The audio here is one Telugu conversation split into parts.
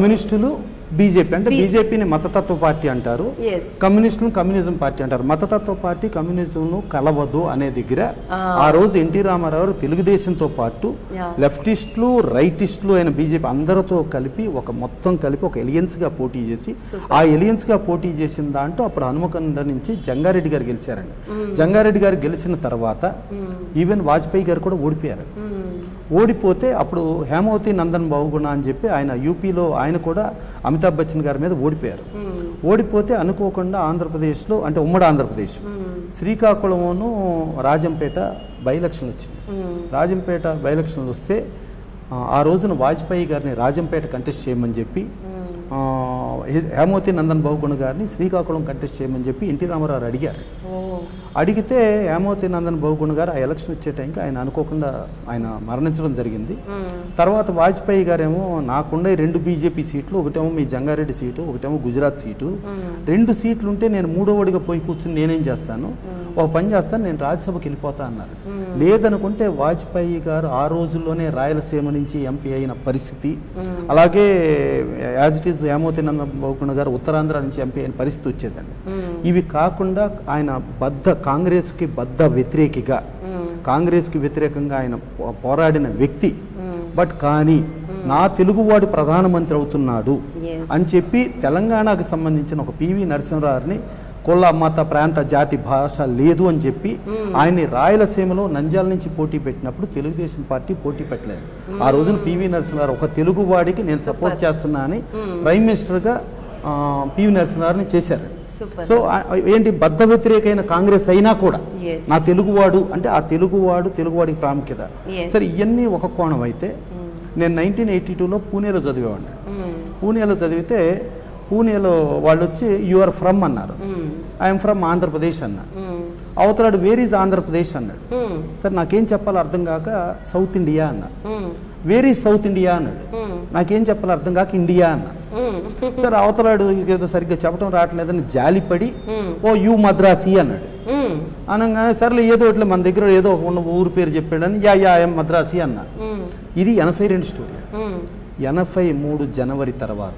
కమ్యూనిస్టులు బీజేపీ అంటే బీజేపీని మతతత్వ పార్టీ అంటారు ఎస్ కమ్యూనిస్టులు కమ్యూనిజం పార్టీ అంటారు మతతత్వ పార్టీ కమ్యూనిజంను కలవదు అనే దగ్గర ఆ. ఆ రోజు ఎన్టీ రామారావు గారు తెలుగుదేశంతో పాటు Yeah. లెఫ్టిస్టులు రైటిస్టులు అయిన బీజేపీ అందరితో కలిపి ఒక మొత్తం కలిపి ఒక ఎలియన్స్ గా పోటీ చేసి Super. ఆ ఎలియన్స్ గా పోటీ చేసిన దాంట్లో అప్పుడు హనుమకొండ నుంచి జంగారెడ్డి గారు గెలిచారండి జంగారెడ్డి గారు గెలిచిన తర్వాత ఈవెన్ వాజ్పేయి గారు కూడా ఓడిపోయారు ఓడిపోతే అప్పుడు హేమావతి నందన్ బహుగుణ అని చెప్పి ఆయన యూపీలో ఆయన కూడా అమితాబ్ బచ్చన్ గారి మీద ఓడిపోయారు ఓడిపోతే అనుకోకుండా ఆంధ్రప్రదేశ్లో అంటే ఉమ్మడి ఆంధ్రప్రదేశ్ శ్రీకాకుళమును రాజంపేట బై ఎలక్షన్ వచ్చింది రాజంపేట బై ఎలక్షన్లు వస్తే ఆ, ఆ రోజున వాజ్పేయి గారిని రాజంపేట కంటెస్ట్ చేయమని చెప్పి ఆ, హే- హేమావతి నందన్ బహుగుణ గారిని శ్రీకాకుళం కంటెస్ట్ చేయమని చెప్పి ఎన్టీ రామారావు అడిగారు ఓ అడిగితే హేమావతి నందన్ బహుగుణ గారు ఆ ఎలక్షన్ వచ్చే టైంకి ఆయన అనుకోకుండా ఆయన మరణించడం జరిగింది తర్వాత వాజ్పేయి గారేమో నాకుండే రెండు బీజేపీ సీట్లు ఒకటేమో మీ జంగారెడ్డి సీటు ఒకటేమో గుజరాత్ సీటు రెండు సీట్లు ఉంటే నేను మూడోవాడిగా పోయి కూర్చుని నేనేం చేస్తాను ఒక పని చేస్తాను నేను రాజ్యసభకి వెళ్ళిపోతా అన్నారు లేదనుకుంటే వాజ్పేయి గారు ఆ రోజుల్లోనే రాయలసీమ నుంచి ఎంపీ అయిన పరిస్థితి అలాగే as it is Hemvati Nandan Bahuguna garu Uttarandhra నుంచి ఎంపీ అయిన పరిస్థితి వచ్చేదండి ఇవి కాకుండా ఆయన బద్ద కాంగ్రెస్కి బద్ద వ్యతిరేకిగా కాంగ్రెస్కి వ్యతిరేకంగా ఆయన పో- పోరాడిన వ్యక్తి బట్ కానీ నా తెలుగువాడు ప్రధానమంత్రి అవుతున్నాడు Yes. అని చెప్పి తెలంగాణకు సంబంధించిన ఒక పివి నరసింహరావుని కుల మత ప్రాంత జాతి భాష లేదు అని చెప్పి ఆయన్ని రాయలసీమలో నంద్యాల నుంచి పోటీ పెట్టినప్పుడు తెలుగుదేశం పార్టీ పోటీ పెట్టలేదు ఆ రోజున పివి నరసింహారావు ఒక తెలుగువాడికి నేను సపోర్ట్ చేస్తున్నా అని ప్రైమ్ మినిస్టర్గా ఆ, పివి నరసింహారావుని చేశారు సూపర్ సో ఆ- ఏంటి బద్ద వ్యతిరేకైన కాంగ్రెస్ అయినా కూడా Yes. నా తెలుగువాడు అంటే ఆ తెలుగువాడు తెలుగువాడికి ప్రాముఖ్యత Yes. సరే ఇవన్నీ ఒక కోణం అయితే నేను నైన్టీన్ ఎయిటీ టూలో పూణేలో చదివేవాడిని పూణేలో చదివితే పూణేలో వాళ్ళు వచ్చి యు ఆర్ ఫ్రమ్ అన్నారు ఐఎమ్ ఫ్రమ్ ఆంధ్రప్రదేశ్ అన్నా అవతలాడు వేర్ ఈజ్ ఆంధ్రప్రదేశ్ అన్నాడు సరే నాకేం చెప్పాలో అర్థం కాక సౌత్ ఇండియా అన్నాడు వేర్ ఈజ్ సౌత్ ఇండియా అన్నాడు నాకేం చెప్పాలో అర్థం కాక ఇండియా అన్నా సరే అవతలాడు ఏదో సరిగ్గా చెప్పడం రావట్లేదని జాలిపడి ఓ యూ మద్రాసి అన్నాడు అనగానే సర్లే ఏదో ఇట్లా మన దగ్గర ఏదో ఒక ఉన్న ఊరు పేరు చెప్పాడని యా యా ఐఎమ్ మద్రాసి అన్న ఇది ఎనభై రెండు స్టోరీ ఎనభై మూడు జనవరి తర్వాత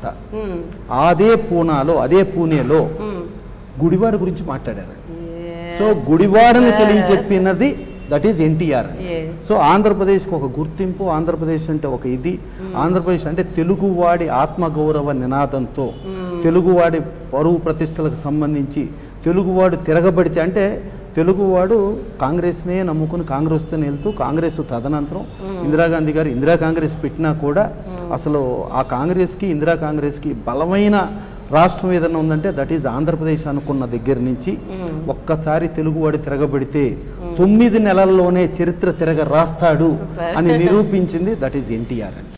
అదే పూనాలో అదే పూణేలో గుడివాడ గురించి మాట్లాడారు సో గుడివాడని తెలియజెప్పినది that is NTR Yes. So ఆంధ్రప్రదేశ్కి ఒక గుర్తింపు ఆంధ్రప్రదేశ్ అంటే ఒక ఇది ఆంధ్రప్రదేశ్ అంటే తెలుగువాడి ఆత్మగౌరవ నినాదంతో తెలుగువాడి పరువు ప్రతిష్టలకు సంబంధించి తెలుగువాడు తిరగబడితే అంటే తెలుగువాడు కాంగ్రెస్నే నమ్ముకుని కాంగ్రెస్తో వెళ్తూ కాంగ్రెస్ తదనంతరం ఇందిరాగాంధీ గారు ఇందిరా కాంగ్రెస్ పెట్టినా కూడా అసలు ఆ కాంగ్రెస్కి ఇందిరా కాంగ్రెస్కి బలమైన రాష్ట్రం ఏదైనా ఉందంటే దట్ ఈజ్ ఆంధ్రప్రదేశ్ అనుకున్న దగ్గర నుంచి ఒక్కసారి తెలుగువాడు తిరగబడితే తొమ్మిది నెలల్లోనే చరిత్ర తిరగ రాస్తాడు Super. అని నిరూపించింది దట్ ఈజ్ ఎన్టీఆర్